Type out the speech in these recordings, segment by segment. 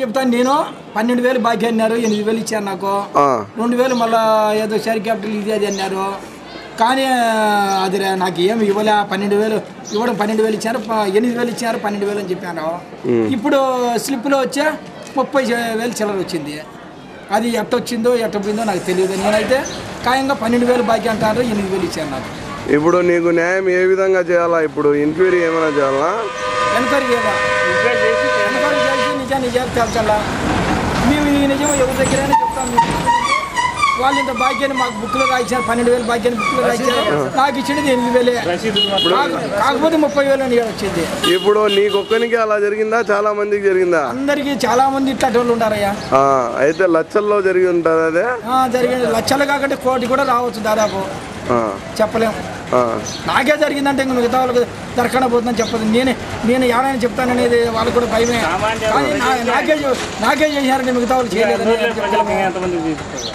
చెప్తాను నేను పన్నెండు వేలు బాకీ అన్నారు ఎనిమిది వేలు ఇచ్చారు నాకు ఆ, రెండు వేలు మళ్ళా ఏదో షేర్ క్యాపిటల్ ఇది అది అన్నారు కానీ అది రా- నాకు ఏమి ఇవ్వలే పన్నెండు వేలు ఇవ్వడం పన్నెండు వేలు ఇచ్చారు ప- ఎనిమిది వేలు ఇచ్చారు పన్నెండు వేలు అని చెప్పాను ఇప్పుడు స్లిప్లో వచ్చే ముప్పై చే- వేలు చిల్లర వచ్చింది అది ఎట్ట వచ్చిందో ఎట్ట పోయిందో నాకు తెలియదు నేనైతే ఖాయంగా పన్నెండు వేలు బాకీ అంటారు ఎనిమిది వేలు ఇచ్చారు నాకు ఇప్పుడు నీకు న్యాయం ఏ విధంగా చేయాలా ఇప్పుడు ఎంక్వైరీ ఏమైనా చేయాలా ఎంక్వైరీ చేయాలా ఎంక్వైరీ చేసి నిజా నిజాలు తేల్చాలా మేము ఈ నిజం ఎవరి దగ్గరైనా చెప్తాం మీకు. వాళ్ళు ఇంత బాకీని మాకు బుక్లో రాయించారు పన్నెండు వేలు బాకీని బుక్లో రాయించారు నాకు ఇచ్చినది ఎనిమిది వేలే కాక- కాకపోతే ముప్పై వేలు అని వచ్చింది ఇప్పుడు నీకు ఒక్కనికి అలా జరిగిందా చాలా మందికి జరిగిందా అందరికీ చాలా మంది ఇట్లాంటి వాళ్ళు ఉన్నారయ్యా ఆ, అయితే లక్షల్లో జరిగి ఉంటుంది అదే ఆ, జరిగింది లక్షలు కాకంటే కోటి కూడా రావచ్చు దాదాపు ఆ, చెప్పలేం ఆ, నాకే జరిగిందంటే ఇంక మిగతా వాళ్ళకి దొరకన పోతుందని చెప్పదు నేనే నేను ఏమైనా చెప్తాననేది వాళ్ళకి కూడా భయమే కానీ నా- నాకే చే- నాకే చేశారంటే మిగతా వాళ్ళు చేయలేదని నేను చెప్పలేము.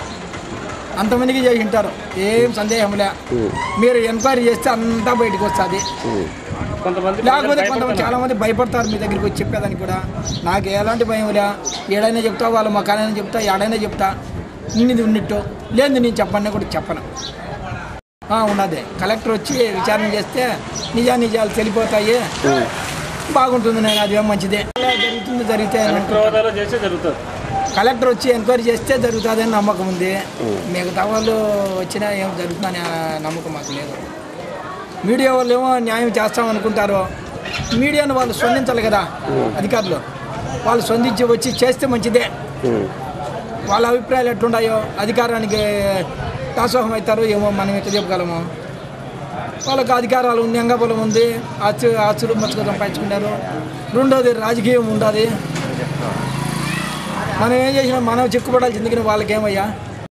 అంతమందికి చేసి ఉంటారు ఏం సందేహం లే మీరు ఎంక్వైరీ చేస్తే అంతా బయటకు వస్తుంది లేకపోతే కొంతమంది చాలా మంది భయపడతారు మీ దగ్గరికి వచ్చి చెప్పేదానికి కూడా నాకు ఎలాంటి భయం లే ఏడైనా చెప్తా వాళ్ళ మకానైనా చెప్తా ఏడైనా చెప్తా ఇన్నిది ఉన్నట్టు లేదు నేను చెప్పని కూడా చెప్పను ఆ, ఉన్నది కలెక్టర్ వచ్చి విచారణ చేస్తే నిజా నిజాలు తెలిపోతాయి బాగుంటుంది నేను అదేం మంచిదే అలా జరుగుతుంది జరిగితే అని అనుకుంటున్నాను. చేస్తే జరుగుతుంది కలెక్టర్ వచ్చి ఎంక్వైరీ చేస్తే జరుగుతుందని నమ్మకం ఉంది మిగతా వాళ్ళు వచ్చినా ఏం జరుగుతుందని ఆ నమ్మకం మాకు లేదు మీడియా వాళ్ళు ఏమో న్యాయం చేస్తాం అనుకుంటారు మీడియాను వాళ్ళు స్పందించాలి కదా అధికారులు వాళ్ళు స్పందించి వచ్చి చేస్తే మంచిదే వాళ్ళ అభిప్రాయాలు ఎట్లున్నాయో అధికారానికి దాసోహం అవుతారు ఏమో మనం ఎట్లా చెప్పగలము వాళ్ళకి అధికారాలు ఉంది అంగబలం ఉంది ఆస్తు ఆస్తులు మచ్చుకు సంపాదించుకున్నారు రెండోది రాజకీయం ఉండాలి మనం ఏం చేసినా మనం చిక్కుపడాల్సింది కానీ వాళ్ళకేమయ్యా